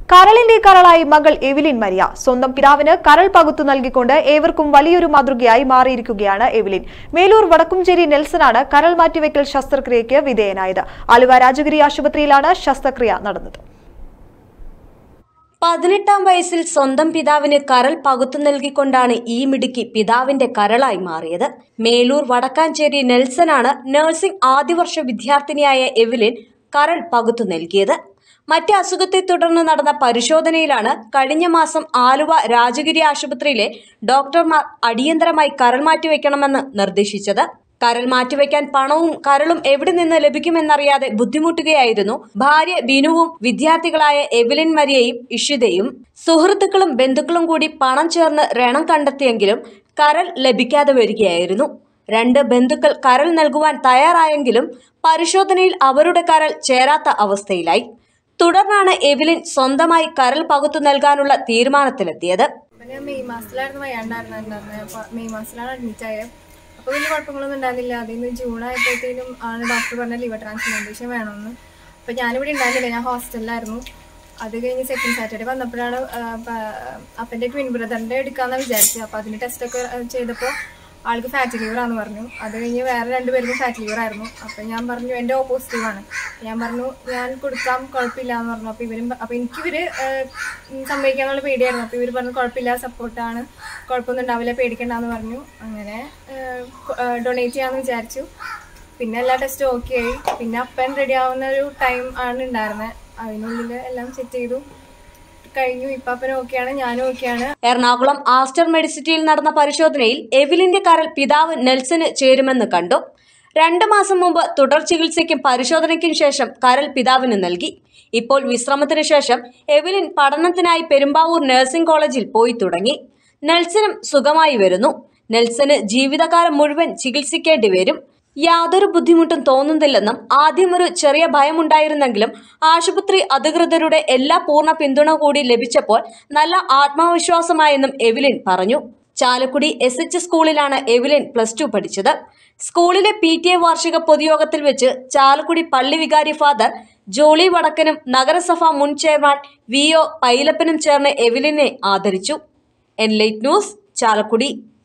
കരളിന്റെ കരളായി മകൾ Evelyn Maria സ്വന്തം പിതാവിന് കരൾ പകുത്തു നൽകിക്കൊണ്ട് ഏവർക്കും വലിയൊരു മാതൃകയായി മാറിയിരിക്കുകയാണ് എവിലിൻ മേലൂർ വടക്കുംചേരി നെൽസനാണ് കരൾ മാറ്റിവെക്കൽ ശസ്ത്രക്രിയയ്ക്ക് വിധേയനായത് ആലുവ രാജഗിരി ആശുപത്രിയിലാണ് ശസ്ത്രക്രിയ നടന്നത് പതിനെട്ടാം വയസ്സിൽ സ്വന്തം പിതാവിന് കരൾ പകുത്തു നൽകിക്കൊണ്ടാണ് ഈ മിടുക്കി പിതാവിന്റെ കരളായി മാറിയത് മേലൂർ വടക്കാഞ്ചേരി നെൽസനാണ് നഴ്സിംഗ് ആദ്യവർഷ വിദ്യാർത്ഥിനിയായ എവിലിൻ കരൾ പകുത്തു നൽകിയത് മറ്റ് അസുഖത്തെ തുടർന്ന് നടന്ന പരിശോധനയിലാണ് കഴിഞ്ഞ മാസം ആലുവ രാജഗിരി ആശുപത്രിയിലെ ഡോക്ടർമാർ അടിയന്തരമായി കരൾ മാറ്റിവെക്കണമെന്ന് നിർദ്ദേശിച്ചത് കരൾ മാറ്റിവെക്കാൻ പണവും കരളും എവിടെ നിന്ന് ലഭിക്കുമെന്നറിയാതെ ബുദ്ധിമുട്ടുകയായിരുന്നു ഭാര്യ ബിനുവും വിദ്യാർത്ഥികളായ എവിലിൻ മരിയയും ഇഷിതയും സുഹൃത്തുക്കളും ബന്ധുക്കളും കൂടി പണം ചേർന്ന് രണം കണ്ടെത്തിയെങ്കിലും കരൾ ലഭിക്കാതെ വരികയായിരുന്നു രണ്ട് ബന്ധുക്കൾ കരൾ നൽകുവാൻ തയ്യാറായെങ്കിലും പരിശോധനയിൽ അവരുടെ കരൾ ചേരാത്ത അവസ്ഥയിലായി തുടർന്നാണ് എവിലിൻ സ്വന്തമായി കരൾ പകുത്തു നൽകാനുള്ള തീരുമാനത്തിലെത്തിയത് അപ്പൊ ഞാൻ മെയ് മാസത്തിലായിരുന്നു വയ്യാണ്ടായിരുന്നുണ്ടായിരുന്നത് അപ്പൊ മെയ് മാസത്തിലാണ് അഡ്മിറ്റ് ആയത് അപ്പൊ വലിയ കുഴപ്പങ്ങളൊന്നും ഉണ്ടായിരുന്നില്ല അതിന് ജൂൺ ആയപ്പോഴത്തേനും ആണ് ഡോക്ടർ പറഞ്ഞ ലിവർ ട്രാൻസ്പ്ലാന്റേഷൻ വേണമെന്ന് അപ്പൊ ഞാനിവിടെ ഉണ്ടായിരുന്നില്ല ഞാൻ ഹോസ്റ്റലിലായിരുന്നു അത് കഴിഞ്ഞ് സെക്കൻഡ് സാറ്റർഡേ വന്നപ്പോഴാണ് ആ, പ- അപ്പന്റെ ട്വിൻ ബ്രദറിന്റെ എടുക്കാന്ന് വിചാരിച്ചത് അപ്പൊ അതിന് ടെസ്റ്റ് ഒക്കെ ചെയ്തപ്പോൾ ആൾക്ക് ഫാറ്റി ലിവർ ആണെന്ന് പറഞ്ഞു അത് കഴിഞ്ഞ് വേറെ രണ്ടുപേർക്കും ഫാറ്റി ലിവർ ആയിരുന്നു അപ്പൊ ഞാൻ പറഞ്ഞു എന്റെ ഓപ്പോസിറ്റീവ് ആണ് ഞാൻ പറഞ്ഞു ഞാൻ കൊടുക്കാം കുഴപ്പമില്ല എന്ന് പറഞ്ഞു അപ്പൊ ഇവരും അപ്പൊ എനിക്ക് ഇവര് ഏഹ്, ഉം, സമ്മതിക്കാന്നുള്ള പേടിയായിരുന്നു അപ്പൊ ഇവര് പറഞ്ഞു കുഴപ്പമില്ല സപ്പോർട്ടാണ് കുഴപ്പമൊന്നും ഉണ്ടാവില്ല പേടിക്കണ്ടെന്ന് പറഞ്ഞു അങ്ങനെ ഡൊണേറ്റ് ചെയ്യാന്ന് വിചാരിച്ചു പിന്നെ എല്ലാ ടെസ്റ്റും ഓക്കെ ആയി പിന്നെ അപ്പൻ റെഡി ആവുന്ന ഒരു ടൈം ആണ് ഉണ്ടായിരുന്നത് അതിനുള്ളിൽ എല്ലാം സെറ്റ് ചെയ്തു കഴിഞ്ഞു ഇപ്പൊ അപ്പൻ ഓക്കെയാണ് ഞാനും ഓക്കെയാണ് എറണാകുളം ആസ്റ്റർ മെഡിസിറ്റിയിൽ നടന്ന പരിശോധനയിൽ എവിലിന്റെ കരൾ പിതാവ് നെൽസന് ചേരുമെന്ന് കണ്ടു രണ്ട് മാസം മുമ്പ് തുടർ ചികിത്സയ്ക്കും പരിശോധനയ്ക്കും ശേഷം കരൾ പിതാവിന് നൽകി ഇപ്പോൾ വിശ്രമത്തിന് ശേഷം എവിലിൻ പഠനത്തിനായി പെരുമ്പാവൂർ നഴ്സിംഗ് കോളേജിൽ പോയി തുടങ്ങി നെൽസനും സുഖമായി വരുന്നു നെൽസന് ജീവിതകാലം മുഴുവൻ ചികിത്സിക്കേണ്ടി വരും യാതൊരു ബുദ്ധിമുട്ടും തോന്നുന്നില്ലെന്നും ആദ്യം ഒരു ചെറിയ ഭയമുണ്ടായിരുന്നെങ്കിലും ആശുപത്രി അധികൃതരുടെ എല്ലാ പൂർണ്ണ പിന്തുണ കൂടി ലഭിച്ചപ്പോൾ നല്ല ആത്മവിശ്വാസമായെന്നും എവിലിൻ പറഞ്ഞു ചാലക്കുടി എസ് എച്ച് സ്കൂളിലാണ് എവിലിൻ പ്ലസ് ടു പഠിച്ചത് സ്കൂളിലെ പി ടി എ വാർഷിക പൊതുയോഗത്തിൽ വെച്ച് ചാലക്കുടി പള്ളി വികാരി ഫാദർ ജോളി വടക്കനും നഗരസഭ മുൻ ചെയർമാൻ വി ഒ പൈലപ്പനും ചേർന്ന് എവിലിനെ ആദരിച്ചു എൻലൈറ്റ് ന്യൂസ് ചാലക്കുടി